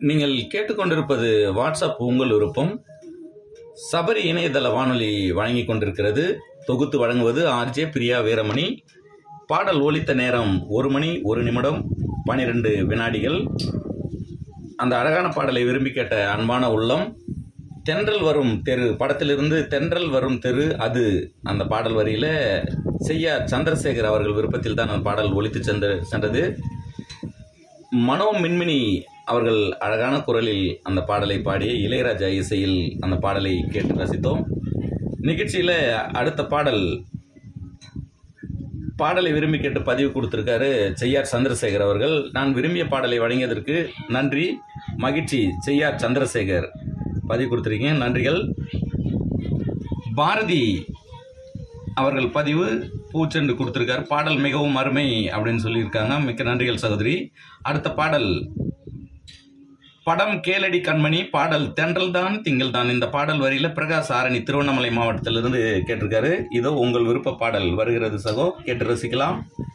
நீங்கள் கேட்டுக்கொண்டிருப்பது வாட்ஸ்அப் உங்கள் விருப்பம் சபரி இணையதள வானொலி வழங்கிக் கொண்டிருக்கிறது தொகுத்து வழங்குவது ஆர்ஜே பிரியா வீரமணி பாடல் ஒலித்த நேரம் ஒரு மணி ஒரு நிமிடம் பனிரெண்டு வினாடிகள் அந்த அழகான பாடலை விரும்பி கேட்ட அன்பான உள்ளம் தென்றல் வரும் தெரு படத்திலிருந்து தென்றல் வரும் தெரு அது அந்த பாடல் வரியில செய்யா சந்திரசேகர் அவர்கள் விருப்பத்தில் தான் அந்த பாடல் ஒலித்து சென்ற சென்றது மனோ மின்மினி அவர்கள் அழகான குரலில் அந்த பாடலை பாடிய இளையராஜா இசையில் அந்த பாடலை கேட்டு ரசித்தோம் நிகழ்ச்சியில் அடுத்த பாடல் பாடலை விரும்பி கேட்டு பதிவு கொடுத்திருக்காரு செய்யார் சந்திரசேகர் அவர்கள் நான் விரும்பிய பாடலை வழங்கியதற்கு நன்றி மகிழ்ச்சி செய்யார் சந்திரசேகர் பதிவு கொடுத்துருக்கீங்க நன்றிகள் பாரதி அவர்கள் பதிவு பூச்செண்டு கொடுத்துருக்காரு பாடல் மிகவும் அருமை அப்படின்னு சொல்லியிருக்காங்க மிக்க நன்றிகள் சகோதரி அடுத்த பாடல் படம் கேளடி கண்மணி பாடல் தென்றல் தான் திங்கள் தான் இந்த பாடல் வரியில பிரகாஷ் ஆரணி திருவண்ணாமலை மாவட்டத்திலிருந்து கேட்டிருக்காரு இதோ உங்கள் விருப்ப பாடல் வருகிறது சகோ கேட்டு ரசிக்கலாம்